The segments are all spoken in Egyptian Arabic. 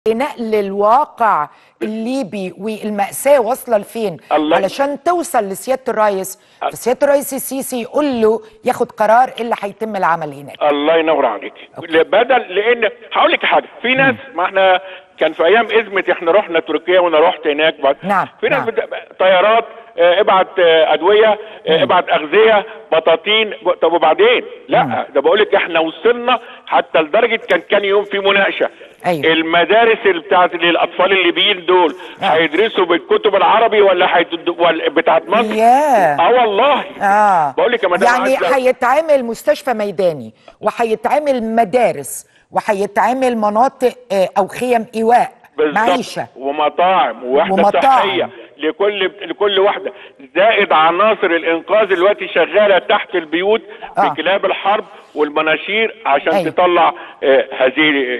نقل الواقع الليبي والمأساة واصلة لفين الله- علشان توصل لسيادة الرئيس فسيادة الرئيس السيسي يقول له ياخد قرار إيه اللي هيتم العمل هناك الله ينور عليك بدل لان هقول لك حاجه في ناس ما احنا كان في ايام ازمه احنا رحنا تركيا وانا رحت هناك بعد نعم، في ناس نعم. بت... طيارات آه، ابعت آه، ادويه آه، ابعت اغذيه بطاطين ب... طب وبعدين لا ده بقول لك احنا وصلنا حتى لدرجه كان كان يوم في مناقشه أيوة. المدارس اللي بتاعت الاطفال الليبيين دول آه. هيدرسوا بالكتب العربي ولا هيتد... ولا بتاعت مصر ياه. اه والله آه بقول لك يا مدام يعني عزة، هيتعمل مستشفى ميداني وهيتعمل مدارس وهيتعمل مناطق آه، أو خيم إيواء بالظبط. معيشة ومطاعم ووحده ومطاعم. صحيه لكل لكل واحده زائد عناصر الانقاذ دلوقتي شغاله تحت البيوت آه. بكلاب الحرب والمناشير عشان أيوة. تطلع آه، هذه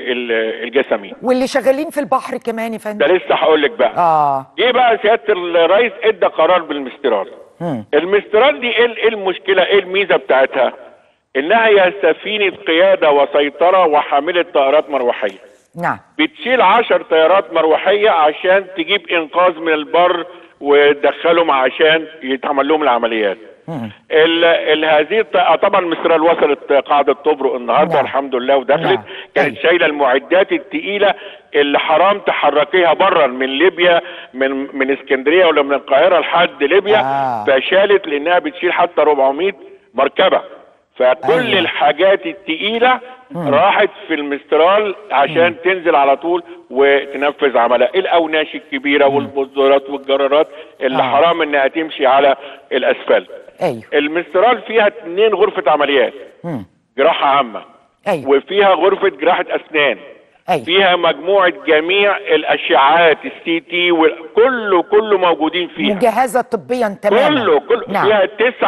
ال- الجسامين واللي شغالين في البحر كمان يا ده فندم لسه هقول لك بقى آه جه بقى سياده الرئيس ادى قرار بالمستيراد مم. المستيراد دي ايه إيه المشكله ايه الميزه بتاعتها انها هي سفينه قياده وسيطره وحامله طائرات مروحيه نعم بتشيل عشر طيارات مروحية عشان تجيب إنقاذ من البر وتدخلهم عشان يتعمل لهم العمليات ال ال هذه الط- آه طبعا مصر وصلت قاعدة طبرق النهارده نعم. الحمد لله ودخلت نعم. كانت أيوة. شايلة المعدات التقيلة اللي حرام تحركيها برا من ليبيا من من اسكندرية ولا من القاهرة لحد ليبيا آه. فشالت لأنها بتشيل حتى 400 مركبة فكل أيوة. الحاجات التقيلة راحت في المسترال عشان تنزل على طول وتنفذ عملها الاوناش الكبيره والبذورات والجرارات اللي آه. حرام انها تمشي على الاسفلت أيوه المسترال فيها اتنين غرفه عمليات مم. جراحه عامه أيوه وفيها غرفه جراحه اسنان أيوه فيها مجموعه جميع الاشعاعات السي تي كله كله موجودين فيها مجهزة طبيا تماما كله كله نعم فيها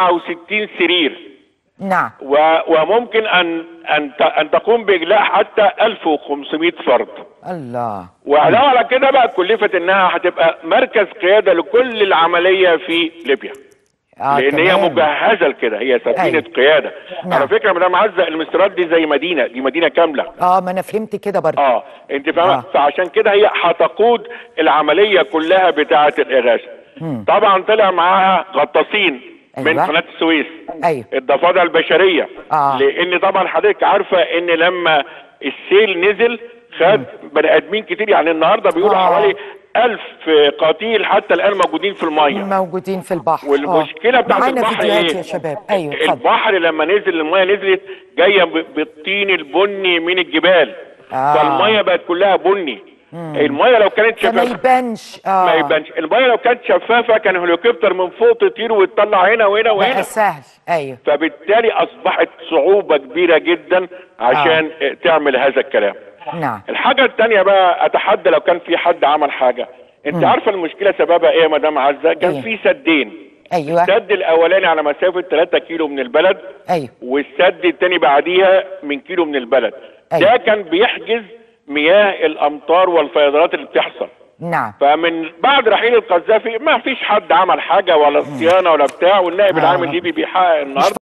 69 سرير نعم و- وممكن ان ان ت- ان تقوم باجلاء حتى 1500 فرد الله وعلاوه على كده بقى كلفت انها هتبقى مركز قياده لكل العمليه في ليبيا آه لان هي تمام. مجهزه لكده هي سفينه أيوة. قياده نعم. على فكره يا مدام عزه المستراد دي زي مدينه دي مدينه كامله اه ما انا فهمت كده برضه اه انت فاهمه آه. فعشان كده هي هتقود العمليه كلها بتاعه الاغاثه طبعا طلع معاها غطاسين من أيوة. قناه السويس ايوه الضفادع البشريه آه. لان طبعا حضرتك عارفه ان لما السيل نزل خد بني ادمين كتير يعني النهارده بيقولوا آه. حوالي ألف قتيل حتى الان موجودين في الميه موجودين في البحر والمشكله آه. بتاعت معانا البحر فيديوهات ايه؟ يا شباب ايوه اتفضل البحر لما نزل الميه نزلت جايه ب- بالطين البني من الجبال آه. فالميه بقت كلها بني الميه لو كانت فما شفافه يبانش اه ما يبانش الميه لو كانت شفافه كان هليكوبتر من فوق تطير وتطلع هنا وهنا وهنا بقى سهل ايوه فبالتالي اصبحت صعوبه كبيره جدا عشان آه. تعمل هذا الكلام نعم الحاجه الثانيه بقى اتحدى لو كان في حد عمل حاجه انت عارفه المشكله سببها ايه يا مدام عزه كان إيه؟ في سدين ايوه السد الاولاني على مسافه 3 كيلو من البلد ايوه والسد الثاني بعديها من كيلو من البلد أيوة. ده كان بيحجز مياه الامطار والفيضانات اللي بتحصل نعم فمن بعد رحيل القذافي ما فيش حد عمل حاجه ولا صيانه ولا بتاع والنائب آه. العام الليبي بيحقق النهارده